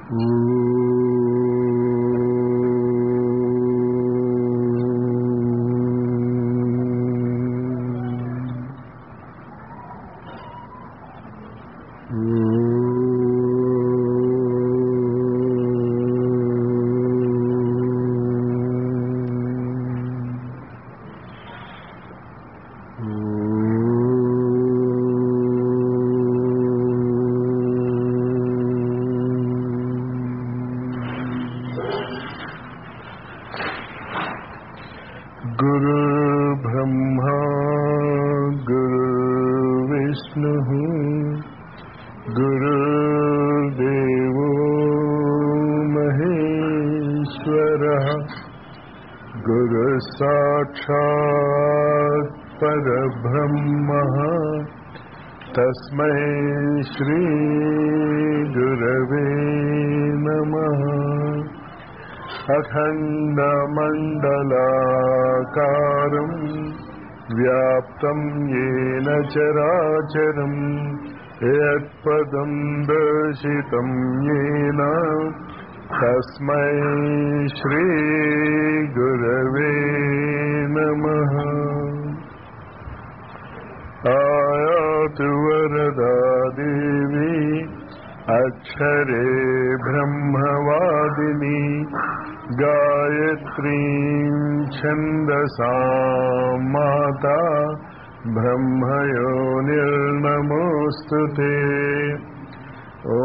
गुरुर्ब्रह्मा गुरुर्विष्णुः गुरुर्देवो महेश्वरः गुरुसाक्षात् परब्रह्मः तस्मै श्रीगुरवे नमः अखण्डमण्डलाकारम् व्याप्तं येन चराचरम् यत्पदं दर्शितं येन तस्मै श्रीगुरवे नमः आयातु वरदा देवी अक्षरे ब्रह्मवादिनी गायत्रीं छन्दसा माता ब्रह्मयोनिर्नमोऽस्तु ते ॐ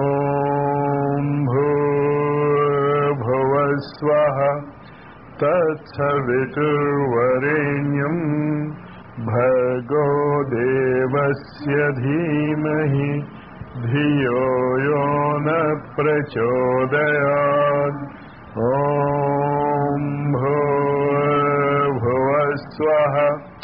भूर्भुवस्वः तत्सवितुर्वरेण्यम् भर्गो देवस्य धीमहि धियो यो न प्रचोदयात् ॐ भूर्भुवस्वः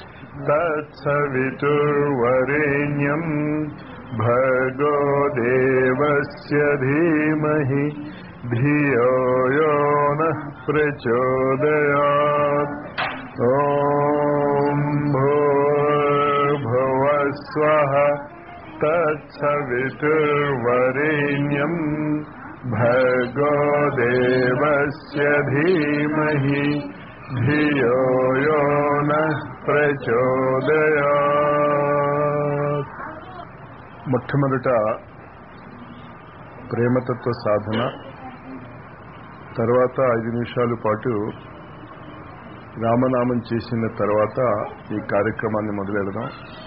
तत्सवितुर्वरेण्यम् भर्गो देवस्य धीमहि धियो यो नः प्रचोदयात् ॐ भूर्भुवस्वः तत्सवितुर्वरेण्यम् भर्गो देवस्य धीमहि धियो यो नः ప్రచోదయాత్ మొట్టమొదట ప్రేమతత్వ సాధన తర్వాత ఐదు నిమిషాల పాటు రామనామం చేసిన తర్వాత ఈ కార్యక్రమాన్ని మొదలెడదాం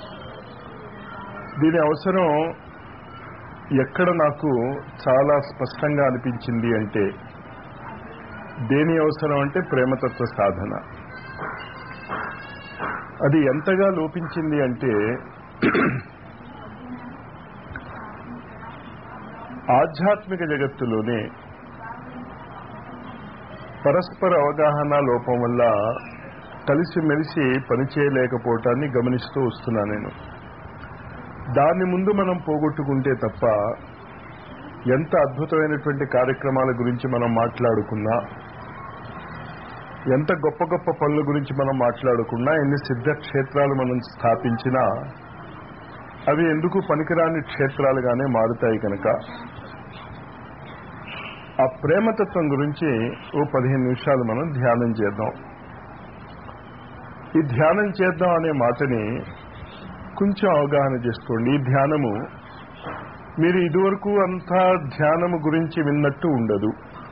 దీని అవసరం ఎక్కడ నాకు చాలా స్పష్టంగా అనిపించింది అంటే దేని అవసరం అంటే ప్రేమతత్వ సాధన అది ఎంతగా లోపించింది అంటే ఆధ్యాత్మిక జగత్తులోనే పరస్పర అవగాహన లోపం వల్ల కలిసిమెలిసి పనిచేయలేకపోవటాన్ని గమనిస్తూ వస్తున్నా నేను దాని ముందు మనం పోగొట్టుకుంటే తప్ప ఎంత అద్భుతమైనటువంటి కార్యక్రమాల గురించి మనం మాట్లాడుకున్నా ఎంత గొప్ప గొప్ప పనుల గురించి మనం మాట్లాడుకున్నా ఎన్ని సిద్ధ క్షేత్రాలు మనం స్థాపించినా అవి ఎందుకు పనికిరాని క్షేత్రాలుగానే మారుతాయి కనుక ఆ ప్రేమతత్వం గురించి ఓ పదిహేను నిమిషాలు మనం ధ్యానం చేద్దాం ఈ ధ్యానం చేద్దాం అనే మాటని కొంచెం అవగాహన చేసుకోండి ఈ ధ్యానము మీరు ఇదివరకు అంతా ధ్యానము గురించి విన్నట్టు ఉండదు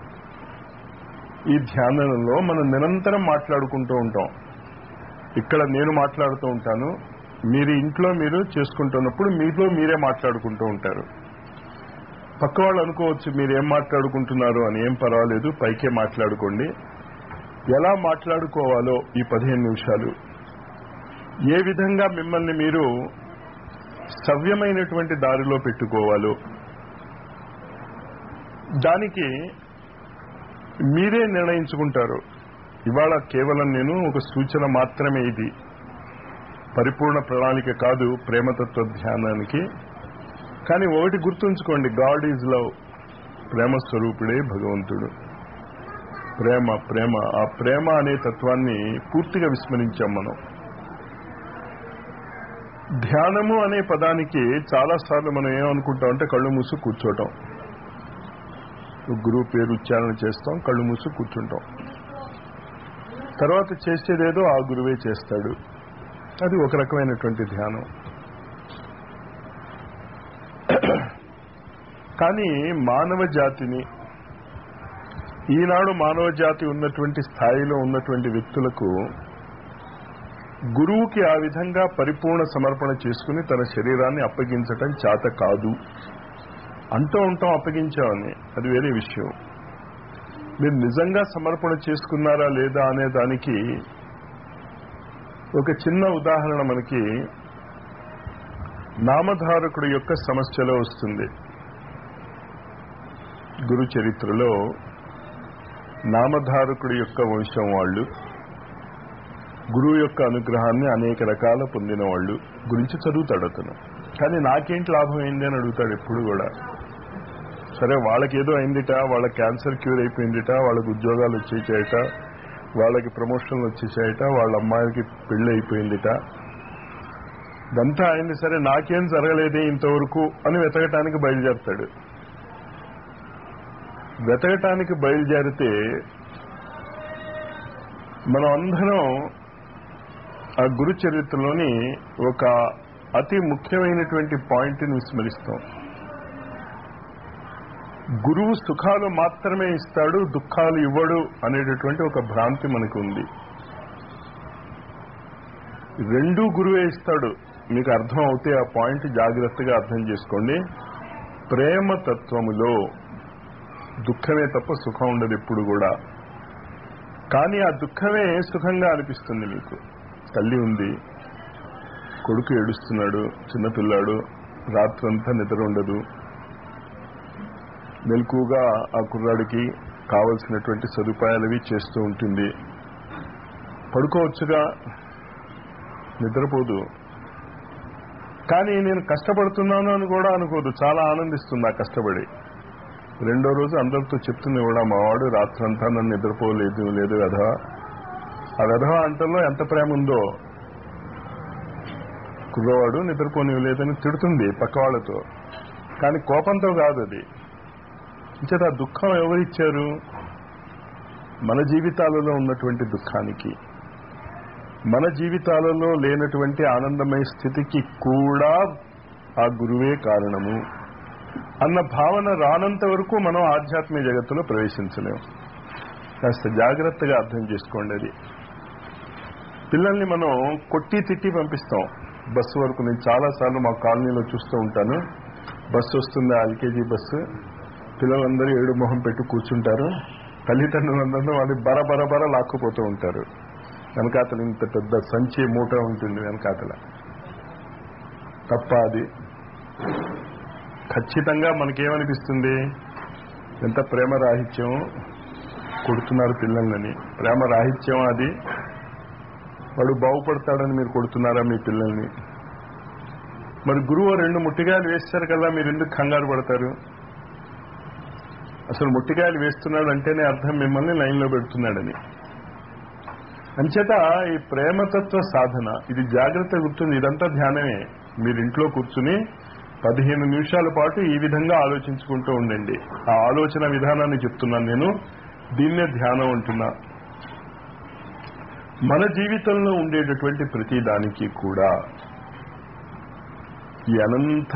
ఈ ధ్యానంలో మనం నిరంతరం మాట్లాడుకుంటూ ఉంటాం ఇక్కడ నేను మాట్లాడుతూ ఉంటాను మీరు ఇంట్లో మీరు చేసుకుంటున్నప్పుడు మీతో మీరే మాట్లాడుకుంటూ ఉంటారు పక్క వాళ్ళు అనుకోవచ్చు మీరు ఏం మాట్లాడుకుంటున్నారు అని ఏం పర్వాలేదు పైకే మాట్లాడుకోండి ఎలా మాట్లాడుకోవాలో ఈ పదిహేను నిమిషాలు ఏ విధంగా మిమ్మల్ని మీరు సవ్యమైనటువంటి దారిలో పెట్టుకోవాలో దానికి మీరే నిర్ణయించుకుంటారు ఇవాళ కేవలం నేను ఒక సూచన మాత్రమే ఇది పరిపూర్ణ ప్రణాళిక కాదు ప్రేమతత్వ ధ్యానానికి కానీ ఒకటి గుర్తుంచుకోండి గాడ్ ఈజ్ లవ్ ప్రేమ స్వరూపుడే భగవంతుడు ప్రేమ ప్రేమ ఆ ప్రేమ అనే తత్వాన్ని పూర్తిగా విస్మరించాం మనం ధ్యానము అనే పదానికి చాలాసార్లు మనం ఏమనుకుంటాం అంటే కళ్ళు మూసి కూర్చోవటం గురువు పేరు ఉచ్చారణ చేస్తాం కళ్ళు మూసి కూర్చుంటాం తర్వాత చేసేదేదో ఆ గురువే చేస్తాడు అది ఒక రకమైనటువంటి ధ్యానం కానీ మానవ జాతిని ఈనాడు మానవ జాతి ఉన్నటువంటి స్థాయిలో ఉన్నటువంటి వ్యక్తులకు గురువుకి ఆ విధంగా పరిపూర్ణ సమర్పణ చేసుకుని తన శరీరాన్ని అప్పగించటం చేత కాదు అంటూ ఉంటాం అప్పగించామని అది వేరే విషయం మీరు నిజంగా సమర్పణ చేసుకున్నారా లేదా అనే దానికి ఒక చిన్న ఉదాహరణ మనకి నామధారకుడు యొక్క సమస్యలో వస్తుంది గురు చరిత్రలో నామధారకుడి యొక్క వంశం వాళ్ళు గురువు యొక్క అనుగ్రహాన్ని అనేక రకాల పొందిన వాళ్ళు గురించి చదువుతాడు అతను కానీ నాకేంటి లాభం అయింది అని అడుగుతాడు ఎప్పుడు కూడా సరే వాళ్ళకి ఏదో అయిందిట వాళ్ళ క్యాన్సర్ క్యూర్ అయిపోయిందిట వాళ్ళకి ఉద్యోగాలు వచ్చేసాయట వాళ్ళకి ప్రమోషన్లు వచ్చేసాయట వాళ్ళ అమ్మాయికి పెళ్లి అయిపోయిందిట ఇదంతా అయింది సరే నాకేం జరగలేదే ఇంతవరకు అని వెతకటానికి బయలుదేరతాడు వెతకటానికి బయలుదేరితే మనం అందరం ఆ గురు చరిత్రలోని ఒక అతి ముఖ్యమైనటువంటి పాయింట్ని విస్మరిస్తాం గురువు సుఖాలు మాత్రమే ఇస్తాడు దుఃఖాలు ఇవ్వడు అనేటటువంటి ఒక భ్రాంతి మనకు ఉంది రెండూ గురువే ఇస్తాడు మీకు అర్థం అవుతే ఆ పాయింట్ జాగ్రత్తగా అర్థం చేసుకోండి ప్రేమ తత్వములో దుఃఖమే తప్ప సుఖం ఉండదు ఎప్పుడు కూడా కానీ ఆ దుఃఖమే సుఖంగా అనిపిస్తుంది మీకు తల్లి ఉంది కొడుకు ఏడుస్తున్నాడు చిన్నపిల్లాడు రాత్రంతా నిద్ర ఉండదు మెలకుగా ఆ కుర్రాడికి కావలసినటువంటి సదుపాయాలవి చేస్తూ ఉంటుంది పడుకోవచ్చుగా నిద్రపోదు కానీ నేను కష్టపడుతున్నాను అని కూడా అనుకోదు చాలా ఆనందిస్తుంది ఆ కష్టపడి రెండో రోజు అందరితో చెప్తుంది కూడా మావాడు రాత్రంతా నన్ను నిద్రపోలేదు లేదు వెధవ ఆ వెధవ అంటల్లో ఎంత ప్రేమ ఉందో కుర్రవాడు నిద్రపోనివ్వలేదని తిడుతుంది పక్క వాళ్ళతో కానీ కోపంతో కాదు అది ఇంచేత ఆ దుఃఖం ఎవరిచ్చారు మన జీవితాలలో ఉన్నటువంటి దుఃఖానికి మన జీవితాలలో లేనటువంటి ఆనందమయ స్థితికి కూడా ఆ గురువే కారణము అన్న భావన రానంత వరకు మనం ఆధ్యాత్మిక జగత్తులో ప్రవేశించలేము కాస్త జాగ్రత్తగా అర్థం చేసుకోండి అది పిల్లల్ని మనం కొట్టి తిట్టి పంపిస్తాం బస్సు వరకు నేను చాలాసార్లు మా కాలనీలో చూస్తూ ఉంటాను బస్సు వస్తుంది ఎల్కేజీ బస్సు పిల్లలందరూ ఏడు మొహం పెట్టి కూర్చుంటారు తల్లిదండ్రులందరూ వాళ్ళు బర బర బర లాక్కుపోతూ ఉంటారు వెనకాతల ఇంత పెద్ద సంచి మూట ఉంటుంది వెనకాతల తప్ప అది ఖచ్చితంగా మనకేమనిపిస్తుంది ఎంత ప్రేమ రాహిత్యం కొడుతున్నారు పిల్లల్ని ప్రేమ రాహిత్యం అది వాడు బాగుపడతాడని మీరు కొడుతున్నారా మీ పిల్లల్ని మరి గురువు రెండు ముట్టిగాయలు వేస్తారు కదా మీరు ఎందుకు కంగారు పడతారు అసలు ముట్టికాయలు వేస్తున్నాడు అంటేనే అర్థం మిమ్మల్ని లైన్లో పెడుతున్నాడని అంచేత ఈ ప్రేమతత్వ సాధన ఇది జాగ్రత్త గుర్తుంది ఇదంతా ధ్యానమే మీరు ఇంట్లో కూర్చుని పదిహేను నిమిషాల పాటు ఈ విధంగా ఆలోచించుకుంటూ ఉండండి ఆ ఆలోచన విధానాన్ని చెప్తున్నాను నేను దీన్నే ధ్యానం అంటున్నా మన జీవితంలో ఉండేటటువంటి ప్రతి దానికి కూడా ఈ అనంత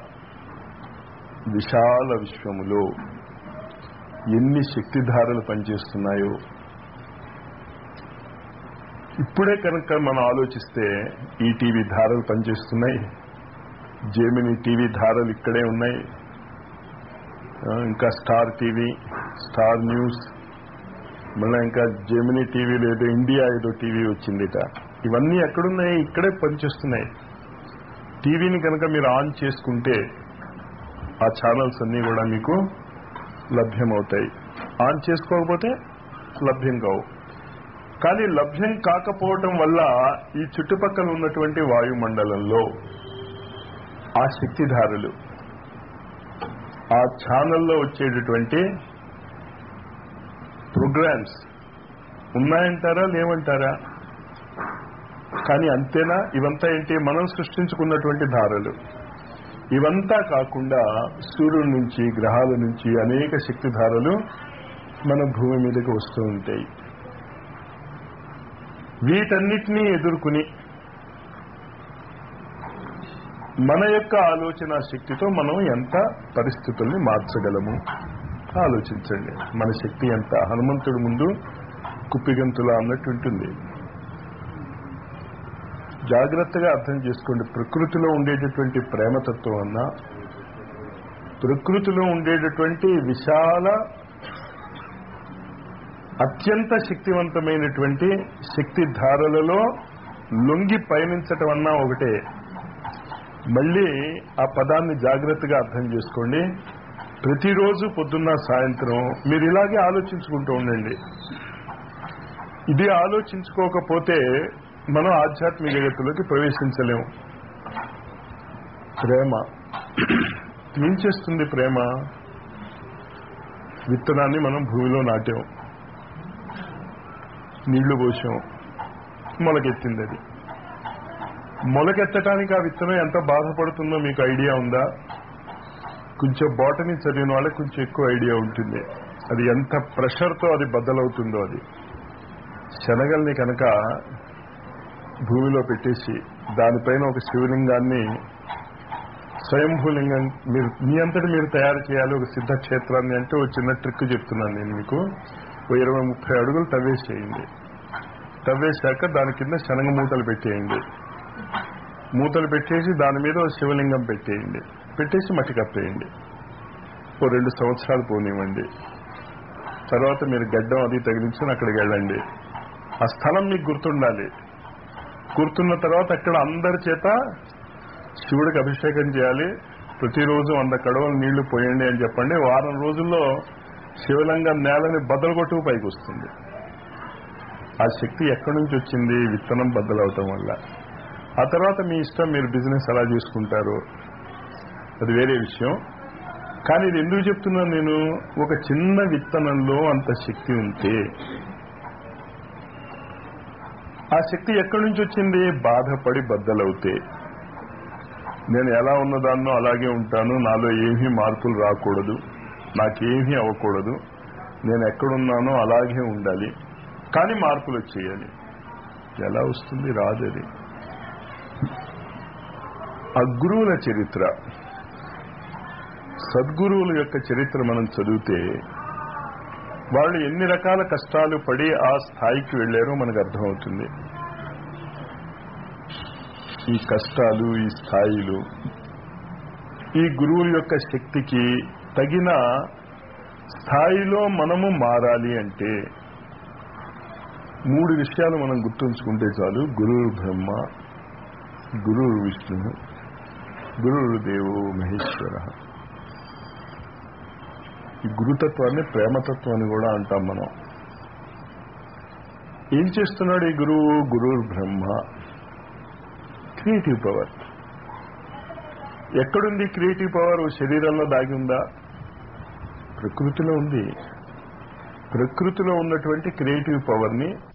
విశాల విశ్వములో ఎన్ని శక్తిధారలు పనిచేస్తున్నాయో ఇప్పుడే కనుక మనం ఆలోచిస్తే ఈ టీవీ ధారలు పనిచేస్తున్నాయి జేమిని టీవీ ధారలు ఇక్కడే ఉన్నాయి ఇంకా స్టార్ టీవీ స్టార్ న్యూస్ మళ్ళీ ఇంకా జెమిని టీవీ లేదు ఇండియా ఏదో టీవీ వచ్చిందిట ఇవన్నీ ఎక్కడున్నాయి ఇక్కడే పనిచేస్తున్నాయి టీవీని కనుక మీరు ఆన్ చేసుకుంటే ఆ ఛానల్స్ అన్నీ కూడా మీకు లభ్యమవుతాయి ఆన్ చేసుకోకపోతే లభ్యం కావు కానీ లభ్యం కాకపోవటం వల్ల ఈ చుట్టుపక్కల ఉన్నటువంటి వాయుమండలంలో ఆ శక్తిధారలు ఆ ఛానల్లో వచ్చేటటువంటి ప్రోగ్రామ్స్ ఉన్నాయంటారా లేవంటారా కానీ అంతేనా ఇవంతా ఏంటి మనం సృష్టించుకున్నటువంటి ధారలు ఇవంతా కాకుండా సూర్యుడి నుంచి గ్రహాల నుంచి అనేక శక్తిధారలు మన భూమి మీదకి వస్తూ ఉంటాయి వీటన్నిటినీ ఎదుర్కొని మన యొక్క ఆలోచన శక్తితో మనం ఎంత పరిస్థితుల్ని మార్చగలము ఆలోచించండి మన శక్తి ఎంత హనుమంతుడి ముందు కుప్పిగంతుల అన్నట్టు ఉంటుంది జాగ్రత్తగా అర్థం చేసుకోండి ప్రకృతిలో ఉండేటటువంటి ప్రేమతత్వం అన్న ప్రకృతిలో ఉండేటటువంటి విశాల అత్యంత శక్తివంతమైనటువంటి శక్తి ధారలలో లొంగి పయనించటం అన్నా ఒకటే మళ్ళీ ఆ పదాన్ని జాగ్రత్తగా అర్థం చేసుకోండి ప్రతిరోజు పొద్దున్న సాయంత్రం మీరు ఇలాగే ఆలోచించుకుంటూ ఉండండి ఇది ఆలోచించుకోకపోతే మనం ఆధ్యాత్మిక జగత్తులోకి ప్రవేశించలేము ప్రేమ ఏం చేస్తుంది ప్రేమ విత్తనాన్ని మనం భూమిలో నాటాం నీళ్లు పోసాం మొలకెత్తింది అది మొలకెత్తటానికి ఆ విత్తనం ఎంత బాధపడుతుందో మీకు ఐడియా ఉందా కొంచెం బాటనీ చదివిన వాళ్ళకి కొంచెం ఎక్కువ ఐడియా ఉంటుంది అది ఎంత ప్రెషర్తో అది బద్దలవుతుందో అది శనగల్ని కనుక భూమిలో పెట్టేసి దానిపైన ఒక శివలింగాన్ని స్వయంభూలింగం మీరు మీ అంతటి మీరు తయారు చేయాలి ఒక సిద్ధ క్షేత్రాన్ని అంటే ఒక చిన్న ట్రిక్ చెప్తున్నాను నేను మీకు ఓ ఇరవై ముప్పై అడుగులు తవ్వేసేయండి తవ్వేశాక దాని కింద శనగ మూటలు పెట్టేయండి మూతలు పెట్టేసి దాని మీద ఓ శివలింగం పెట్టేయండి పెట్టేసి మట్టి కప్పేయండి ఓ రెండు సంవత్సరాలు పోనివ్వండి తర్వాత మీరు గడ్డం అది తగిలించుకుని అక్కడికి వెళ్ళండి ఆ స్థలం మీకు గుర్తుండాలి గుర్తున్న తర్వాత అక్కడ అందరి చేత శివుడికి అభిషేకం చేయాలి ప్రతిరోజు వంద కడవలు నీళ్లు పోయండి అని చెప్పండి వారం రోజుల్లో శివలింగం నేలని బద్దలు కొట్టుకు పైకి వస్తుంది ఆ శక్తి ఎక్కడి నుంచి వచ్చింది విత్తనం బద్దలవటం వల్ల ఆ తర్వాత మీ ఇష్టం మీరు బిజినెస్ ఎలా చేసుకుంటారు అది వేరే విషయం కానీ ఇది ఎందుకు చెప్తున్నాను నేను ఒక చిన్న విత్తనంలో అంత శక్తి ఉంటే ఆ శక్తి ఎక్కడి నుంచి వచ్చింది బాధపడి బద్దలవుతే నేను ఎలా ఉన్నదాన్నో అలాగే ఉంటాను నాలో ఏమీ మార్పులు రాకూడదు నాకేమీ అవ్వకూడదు నేను ఎక్కడున్నానో అలాగే ఉండాలి కానీ మార్పులు వచ్చేయాలి ఎలా వస్తుంది రాదు అది ఆ గురువుల చరిత్ర సద్గురువుల యొక్క చరిత్ర మనం చదివితే వాళ్ళు ఎన్ని రకాల కష్టాలు పడి ఆ స్థాయికి వెళ్ళారో మనకు అర్థమవుతుంది ఈ కష్టాలు ఈ స్థాయిలు ఈ గురువుల యొక్క శక్తికి తగిన స్థాయిలో మనము మారాలి అంటే మూడు విషయాలు మనం గుర్తుంచుకుంటే చాలు గురువు బ్రహ్మ గురువు విష్ణు గురువు దేవో మహేశ్వర ఈ గురుతత్వాన్ని ప్రేమతత్వం అని కూడా అంటాం మనం ఏం చేస్తున్నాడు ఈ గురువు గురువు బ్రహ్మ క్రియేటివ్ పవర్ ఎక్కడుంది క్రియేటివ్ పవర్ శరీరంలో దాగి ఉందా ప్రకృతిలో ఉంది ప్రకృతిలో ఉన్నటువంటి క్రియేటివ్ పవర్ని